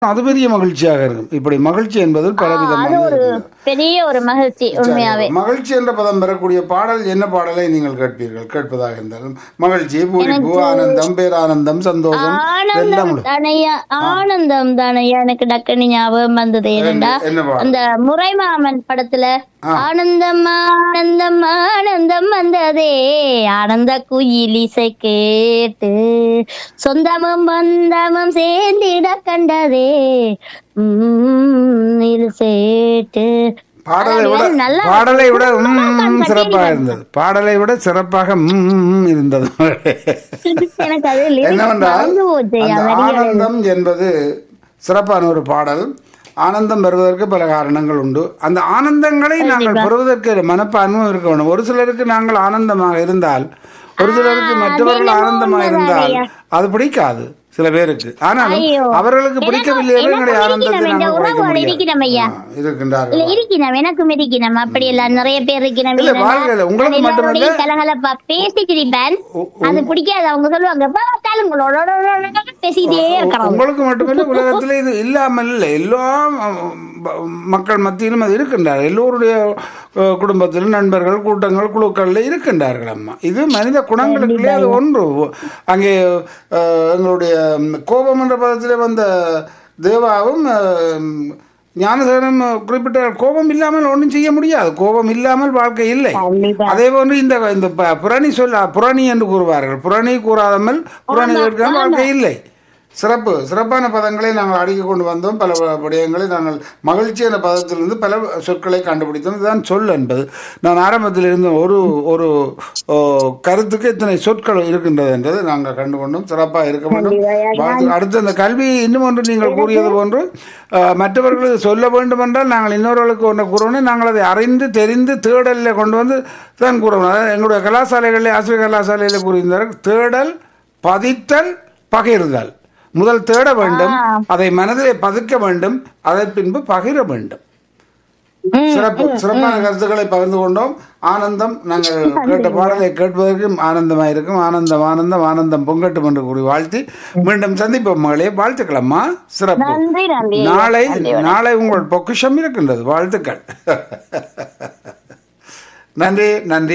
அது பெரிய மகிழ்ச்சியாக இருக்கும் இப்படி மகிழ்ச்சி என்பது அது பலவிதமான ஒரு பெரிய ஒரு மகிழ்ச்சி உண்மையாவே மகிழ்ச்சி என்ற பதம் பெறக்கூடிய பாடல் என்ன பாடலை நீங்கள் கேட்பீர்கள் கேட்பதாக இருந்தாலும் மகிழ்ச்சி பூரிப்பு ஆனந்தம் பேரானந்தம் சந்தோஷம் ஆனந்தம் எல்லாம் உண்டு. தானையா ஆனந்தம் தானையா எனக்கு டக்குனு ஞாபகம் வந்தது ஏனண்டா என்ன பாடல் அந்த முறைமாமன் படத்துல ஆனந்தம் ஆனந்தம் ஆனந்தம் வந்ததே ஆனந்த குயில் இசை கேட்டு சொந்தமும் பந்தமும் சேர்ந்திட கண்டதே உம் இது சேட்டு பாடலை விட அதாவது நல்லா பாடலை விட ம், கண்டிப்பா. சிறப்பாக இருந்தது பாடலை விட சிறப்பாக ம், இருந்தது எனக்கு அது lyrics என்னவென்றால் மறந்து போச்சு அந்த அது வரிகள். ஆனந்தம் என்பது சிறப்பான ஒரு பாடல் ஆனந்தம் பெறுவதற்கு பல காரணங்கள் உண்டு அந்த ஆனந்தங்களை நாங்கள் பெறுவதற்கு மனப்பான்மை இருக்க வேண்டும் ஒரு சிலருக்கு நாங்கள் ஆனந்தமாக இருந்தால் ஒரு சிலருக்கு மற்றவர்கள் ஆனந்தமாக இருந்தால் அது பிடிக்காது சில பேருக்கு ஆனால் ஐயோ. அவர்களுக்கு பிடிக்கவில்லை எனக்கு எங்களுடைய ஆனந்தத்தை பிடிக்கணும், இந்த நாங்கள் குறைக்க உறவோடு முடியாது இருக்கிறோம் ஐயா. ஆ, இருக்கின்றார்கள் இல்ல இருக்கணும் எனக்கும் இருக்கணும் அப்படி எல்லாம் நிறைய பேர் இருக்கணும் இல்ல, வாழ்க்கையில உங்களுக்கு அது மட்டுமல்ல. எல்லாரோடையும் கலகலப்பா பேசிட்டு இருப்பேன் உ- அது பிடிக்காது அவங்க சொல்லுவாங்க "எப்ப பார்த்தாலும் உங்களோட பேசிட்டே இருக்கிறோம் உங்களுக்கு மட்டுமில்லை உலகத்தில் இது இல்லாமல் இல்லை எல்லா அஹ், ப- மக்கள் மத்தியிலும் அது இருக்கின்றார் எல்லோருடைய அஹ், குடும்பத்திலும் நண்பர்கள் கூட்டங்கள் குழுக்கள்ல இருக்கின்றார்கள் அம்மா இது மனித குணங்களுக்குள்ளே அது ஒன்று அங்கே அஹ், எங்களுடைய ம், கோபம் என்ற பதத்திலே வந்த தேவாவும் அஹ், ஞானசேகரன் குறிப்பிட்ட கோபம் இல்லாமல் ஒன்றும் செய்ய முடியாது கோபம் இல்லாமல் வாழ்க்கை இல்லை கண்டிப்பா. அதே போன்று இந்த இந்த ப- புரணி சொல்ல புரணி என்று கூறுவார்கள் புரணி கூறாமல் புரணி இருக்க வாழ்க்கை இல்லை சிறப்பு சிறப்பான பதங்களை நாங்கள் அடுக்கி கொண்டு வந்தோம் பல வ- விடயங்களை நாங்கள் மகிழ்ச்சி என்ற பதத்திலிருந்து பல சொற்களை கண்டுபிடித்தோம் இதுதான் சொல் என்பது நான் ஆரம்பத்தில் இருந்த ஒரு ஒரு ஓ, கருத்துக்கு இத்தனை சொற்கள் இருக்கின்றது என்றது நாங்கள் கண்டுகொண்டோம் சிறப்பாக இருக்க வேண்டும் வாழ்த்து- அடுத்து அந்த கல்வி இன்னும் ஒன்று நீங்கள் கூறியது போன்று அஹ், மற்றவர்களுக்கு சொல்ல வேண்டும் என்றால் நாங்கள் இன்னொருவர்களுக்கு ஒன்று கூறணும் நாங்கள் அதை அறிந்து தெரிந்து தேடலில் கொண்டு வந்து தான் கூறணும் அதாவது எங்களுடைய கலாசாலைகளில் ஆசிரியர் கலாசாலையில் கூறியிருந்தார்கள் தேடல் பதித்தல் பகிர்தல் முதல் தேட வேண்டும் அதை மனதிலே பதிக்க வேண்டும் அதன் பின்பு பகிர வேண்டும் சிறப்பு சிறப்பான கருத்துக்களை பகிர்ந்து கொண்டோம் ஆனந்தம் நாங்கள் கேட்ட பாடலை கேட்பதற்கு ஆனந்தமாக இருக்கும் ஆனந்தம் ஆனந்தம் ஆனந்தம் பொங்கட்டும் என்று கூறி வாழ்த்தி மீண்டும் சந்திப்போம் மகளே வாழ்த்துக்களம்மா சிறப்பு நன்றி நன்றி நாளை நாளை உங்கள் பொக்கிஷம் இருக்கின்றது வாழ்த்துக்கள் நன்றி நன்றி